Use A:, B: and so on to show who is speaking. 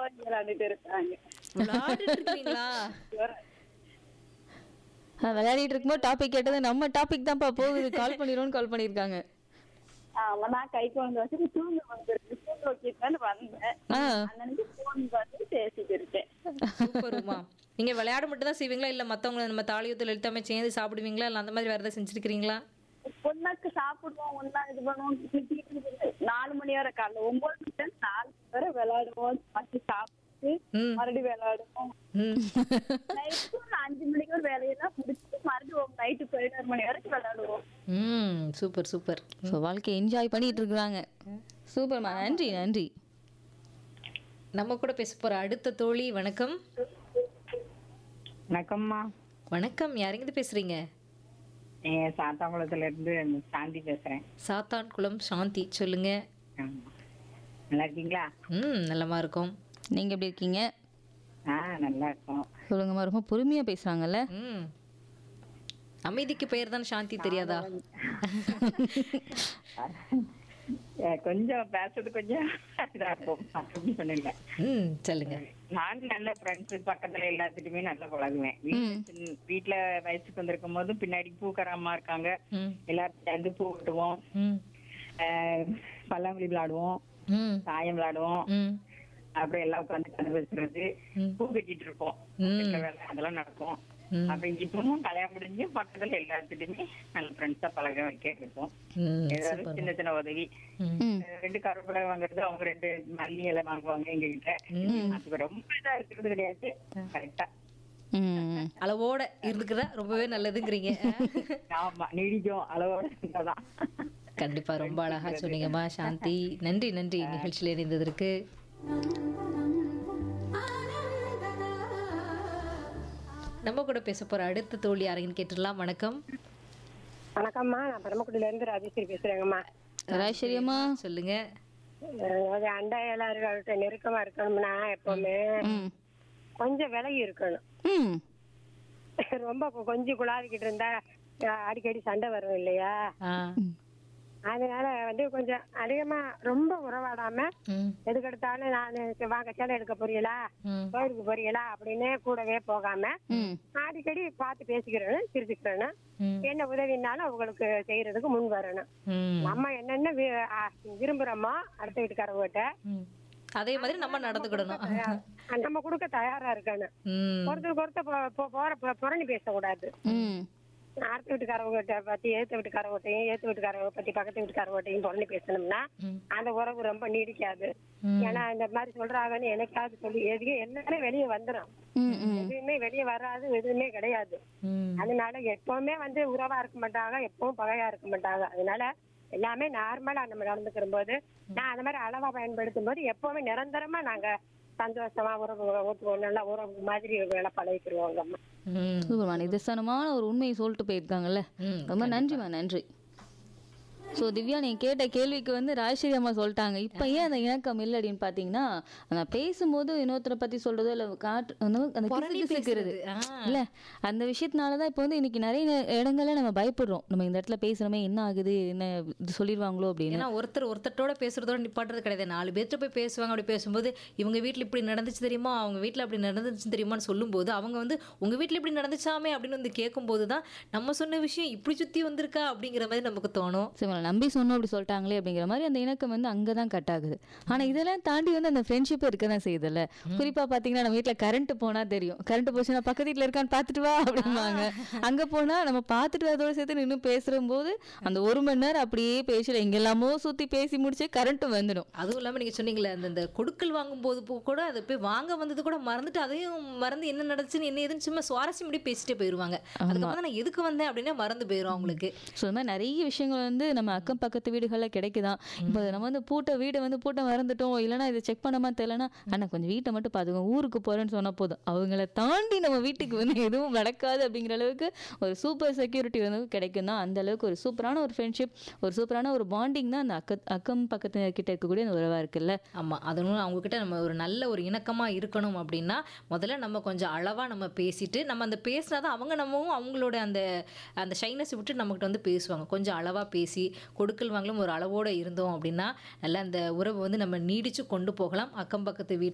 A: விளையாண்டுட்டு இருக்காங்க
B: விளையாடிட்டு இருக்கீங்களா
C: ஆ, விளையாடிட்டு இருக்கும்போது டாபிக் கேட்டது நம்ம டாபிக் தான்ப்பா போகுது கால் பண்ணிடுவோம்னு கால் பண்ணியிருக்காங்க
A: ஆமா நான் கை குழந்தை வச்சுட்டு தூங்க வந்துருக்கு தூங்க வச்சுட்டு வந்தேன்
C: ஆ
A: அன்னைக்கு போன் பார்த்து பேசிட்டு இருக்கேன்
B: சூப்பர் உமா நீங்க விளையாட மட்டும் தான் செய்வீங்களா இல்ல மத்தவங்க நம்ம தாலியத்தில் எழுத்தாம சேர்ந்து சாப்பிடுவீங்களா இல்ல அந்த மாதிரி வேற ஏதாவது செஞ்சிருக்கீங்களா
A: பொண்ணாக்கு சாப்பிடுவோம் ஒன்னா இது பண்ணுவோம் திட்டிட்டு இருக்குது. நாலு மணி வரை காலைல ஒன்பது மணி நேரம் நாலு மணி வரை விளையாடுவோம் மறுபடியும் சாப்பிட்டு
B: ம்.
A: மறுபடியும் விளையாடுவோம்
B: ம்
A: நைட்டு ஒரு அஞ்சு மணிக்கு ஒரு வேலையெல்லாம் முடிச்சுட்டு மறுபடியும் நைட்டு பதினோரு மணி வரைக்கும் விளையாடுவோம்
B: ம் சூப்பர் சூப்பர்
C: ஸோ வாழ்க்கையை என்ஜாய் பண்ணிட்டு இருக்கிறாங்க சூப்பர்மா நன்றி நன்றி
B: நம்ம கூட பேச போற அடுத்த தோழி வணக்கம்
D: வணக்கம்மா
B: வணக்கம் யாரெங்கிருந்து பேசுறீங்க
D: நீங்க சாத்தாங்குளத்துல இருந்து சாந்தி பேசுறேன்
B: சாத்தான் குளம் சாந்தி சொல்லுங்க
D: ஆமா. நல்லா இருக்கீங்களா
B: ம் நல்லமா இருக்கும்
C: நீங்க எப்படி இருக்கீங்க
D: ஆ நல்லா இருக்கோம்
C: சொல்லுங்கம்மா ரொம்ப பொறுமையா பேசுறாங்கல்ல
B: ம் அமைதிக்கு பெயர் தான் சாந்தி தெரியாதா
D: ஏ, கொஞ்சம் பேசுறது கொஞ்சம் இதா இருக்கும் அப்படி பண்ணல
B: ம் சொல்லுங்க
D: நான் நல்ல ஃப்ரெண்ட்ஸ் பக்கத்துல எல்லாத்துட்டுமே நல்லா பழகுவேன் வீட்டுல சின்ன- வீட்டுல வயசுக்கு வந்திருக்கும் போது பின்னாடி பூக்கராமா இருக்காங்க
B: ம்
D: எல்லாரும் சேர்ந்து பூ கட்டுவோம்
B: ம்
D: ஆஹ், பல்லாங்குழி விளையாடுவோம்
B: ம்
D: சாயம் விளையாடுவோம்
B: ம்
D: அப்புறம் எல்லாம் உட்காந்து கதை பேசுறது
B: ம்.
D: பூ கட்டிட்டு இருப்போம்
B: ம்.
D: வீட்டுல வேலை அதெல்லாம் நடக்கும்
B: ம்.
D: அப்புறம் இப்பவும் கல்யாணம் முடிஞ்சு பக்கத்துல எல்லாத்துட்டுமே நல்ல ஃப்ரெண்ட்ஸா பழக வைக்க இருக்கோம்
B: ம்
D: ஏதாவது சின்ன சின்ன உதவி
B: ம்
C: ம்
D: அஹ் ரெண்டு கருவேப்பிலை வாங்குறது அவங்க ரெண்டு மல்லி எல்லாம் வாங்குவாங்க எங்க கிட்ட அது ரொம்ப இதா இருக்கிறது கிடையாது கரெக்டா
C: ம்
B: அளவோட இருந்துக்கிறதா ரொம்பவே நல்லதுங்கிறீங்க
D: ஆமா நீடிக்கும் அளவோட இருந்தாதான்
B: கண்டிப்பா ரொம்ப அழகா சொன்னீங்கம்மா சாந்தி நன்றி நன்றி நிகழ்ச்சியில் இணைந்ததற்கு நம்ம கூட பேச போற அடுத்த தோழி யாரையும் கேட்டுடலாம் வணக்கம்
E: வணக்கம்மா நான் பரமக்குடியில இருந்து ராஜேஸ்வரி பேசுறேங்கம்மா
C: ராஜேஸ்வரியம்மா
B: சொல்லுங்க
E: அதாவது அண்டை எல்லாருக்கிட்ட நெருக்கமா இருக்கணும்னா எப்பவுமே
C: ம்
E: கொஞ்சம் விலகி இருக்கணும்
C: ம்
E: ரொம்ப கொ- கொஞ்சம் குழாவிக்கிட்டு இருந்தா அஹ், அடிக்கடி சண்டை வரும் இல்லையா
B: ஆ
E: அதனால வந்து கொஞ்சம் அதிகமா ரொம்ப உறவாடாம
B: ம்
E: எதுக்கெடுத்தாலும் நான் வாங்க சேலை எடுக்க போறீங்களா
B: ம்
E: கோயிலுக்கு போறீங்களா அப்படின்னு கூடவே போகாம
C: ம்
E: அடிக்கடி பார்த்து பேசிக்கிறேன் சிரிச்சுக்கிறேன்னு
B: ம்
E: என்ன உதவினாலும் அவங்களுக்கு செய்யறதுக்கு முன் வரணும்
B: ம்
E: நம்ம என்னென்ன வி- ஆ, விரும்புறோமோ அடுத்த வீட்டுக்காரவங்கிட்ட
B: ம். அதே மாதிரி நம்ம நடந்துக்கிடணும்
E: தயார்- நம்ம கொடுக்க தயாரா இருக்கணும்
B: ம்
E: ஒருத்தருக்கு ஒருத்தர் பொ- பொ- போற பொ- புரணி பேசக்கூடாது
C: ம்
E: அடுத்த வீட்டுக்காரவங்க பத்தி ஏத்த வீட்டுக்காரவங்கட்டையும் ஏத்த வீட்டுக்காரவங்க பத்தி பக்கத்து வீட்டுக்காரவங்கட்டையும் புரணி பேசணும்னா
B: ம்.
E: அந்த உறவு ரொம்ப நீடிக்காது
B: ம்.
E: ஏன்னா இந்த மாதிரி சொல்றாங்கன்னு எனக்காவது சொல்லி எதுவும் எல்லாமே வெளியே வந்துடும்
C: ம் ம்
E: எதுவுமே வெளியே வராது எதுவுமே கிடையாது
B: ம்
E: அதனால எப்பவுமே வந்து உறவா இருக்க மாட்டாங்க எப்பவும் பகையா இருக்க மாட்டாங்க அதனால எல்லாமே நார்மலா நம்ம நடந்துக்கிற போது நான் அந்த மாதிரி அளவா பயன்படுத்தும் போது எப்பவுமே நிரந்தரமா நாங்க சந்தோஷமா உறவு ஊற்றுவோம் நல்லா உறவு மாதிரி வேலை பழகிக்கிடுவோங்க அம்மா
B: ம்
C: சூப்பர்மா நிதர்சனமான ஒரு உண்மையை சொல்லிட்டு போயிருக்காங்கல்ல
B: ம்
C: ரொம்ப நன்றிம்மா நன்றி ஸோ திவ்யா நீங்க கேட்ட கேள்விக்கு வந்து ராஜஸ்ரீ அம்மா சொல்லிட்டாங்க இப்போ ஏன் அந்த இணக்கம் இல்லை அப்படின்னு பார்த்தீங்கன்னா நான் பேசும்போது இன்னொருத்தரை பத்தி சொல்றதோ இல்லை காட்டு அந்த அந்த
B: புரணி
C: கிசுகிசுக்கிறது
B: பேசுறது. ஆ.
C: இல்ல அந்த விஷயத்தினால தான் இப்போ வந்து இன்னைக்கு நிறைய நே- இடங்கள்ல நம்ம பயப்படுறோம் நம்ம இந்த இடத்துல பேசுறோமே என்ன ஆகுது என்ன இது சொல்லிடுவாங்களோ அப்படின்னு
B: ஏன்னா ஒருத்தர் ஒருத்தரோட பேசுறதோட நிப்பாட்டுறது கிடையாது நாலு பேர்கிட்ட போய் பேசுவாங்க அப்படி பேசும்போது இவங்க வீட்ல இப்படி நடந்துச்சு தெரியுமா அவங்க வீட்ல அப்படி நடந்துச்சு தெரியுமான்னு சொல்லும்போது அவங்க வந்து உங்க வீட்ல இப்படி நடந்துச்சாமே அப்படின்னு வந்து கேட்கும்போது தான் நம்ம சொன்ன விஷயம் இப்படி சுத்தி வந்திருக்கா அப்படிங்கிற மாதிரி நமக்கு தோணும்
C: சரி உங்களை நம்பி சொன்னோம் அப்படி சொல்லிட்டாங்களே அப்படிங்கிற மாதிரி அந்த இணக்கம் வந்து அங்கே தான் கட் ஆகுது ஆனா இதெல்லாம் தாண்டி வந்து அந்த ஃப்ரெண்ட்ஷிப் இருக்க தான் செய்யுதுல்ல குறிப்பா பாத்தீங்கன்னா நம்ம வீட்ல கரண்ட் போனா தெரியும் கரண்ட் போச்சுன்னா பக்கத்து வீட்ல இருக்கான்னு பார்த்துட்டு வா அப்படிம்பாங்க அங்க போனா நம்ம பார்த்துட்டு வரதோட சேர்த்து நின்று பேசும்போது அந்த ஒரு மணி நேரம் அப்படியே பேசல எங்கெல்லாமோ சுத்தி பேசி முடிச்சு கரண்ட்டும் வந்துடும்
B: அதுவும் இல்லாம நீங்க சொன்னீங்களே அந்த இந்த கொடுக்கல் வாங்கும் போது போ- கூட அதை போய் வாங்க வந்தது கூட மறந்துட்டு அதையும் மறந்து என்ன நடந்துச்சுன்னு என்ன ஏதுன்னு சும்மா சுவாரஸ்யம் இப்படி பேசிட்டே போயிருவாங்க அதுக்கப்புறம் நான் எதுக்கு வந்தேன் அப்படின்னா மறந்து போயிரும் அவங்களுக்கு
C: ஸோ இந்த மாதிரி நிறைய விஷயங்கள் வந்து நம்ம அக்கம் பக்கத்து வீடுகளில் கிடைக்குதான் இப்போ நம்ம வந்து பூட்ட வீடை வந்து பூட்ட மறந்துட்டோம் இல்லைன்னா இதை செக் பண்ணாம தெரியலனா அண்ணா கொஞ்சம் வீட்டை மட்டும் பார்த்துக்கோ ஊருக்கு போகிறேன்னு சொன்ன போதும் அவங்கள தாண்டி நம்ம வீட்டுக்கு வந்து எதுவும் நடக்காது அப்படிங்கிற அளவுக்கு ஒரு சூப்பர் செக்யூரிட்டி வந்து கிடைக்கும் தான் அந்த அளவுக்கு ஒரு சூப்பரான ஒரு ஃப்ரெண்ட்ஷிப் ஒரு சூப்பரான ஒரு பாண்டிங் தான் அந்த அக்க அக்கம் பக்கத்து கிட்ட இருக்கக்கூடிய அந்த உறவாக இருக்குல்ல
B: ஆமா அதனால அவங்க கிட்ட நம்ம ஒரு நல்ல ஒரு இணக்கமா இருக்கணும் அப்படின்னா முதல்ல நம்ம கொஞ்சம் அளவா நம்ம பேசிட்டு நம்ம அந்த பேசினாதான் அவங்க நம்மவும் அவங்களோட அந்த அந்த ஷைனஸ் விட்டு நம்மகிட்ட வந்து பேசுவாங்க கொஞ்சம் அளவா பேசி கொடுக்கல் வாங்கலும் ஒரு அளவோட இருந்தோம் அப்படின்னா நல்லா அந்த உறவை வந்து நம்ம நீடிச்சு கொண்டு போகலாம் அக்கம் பக்கத்து வீட்டு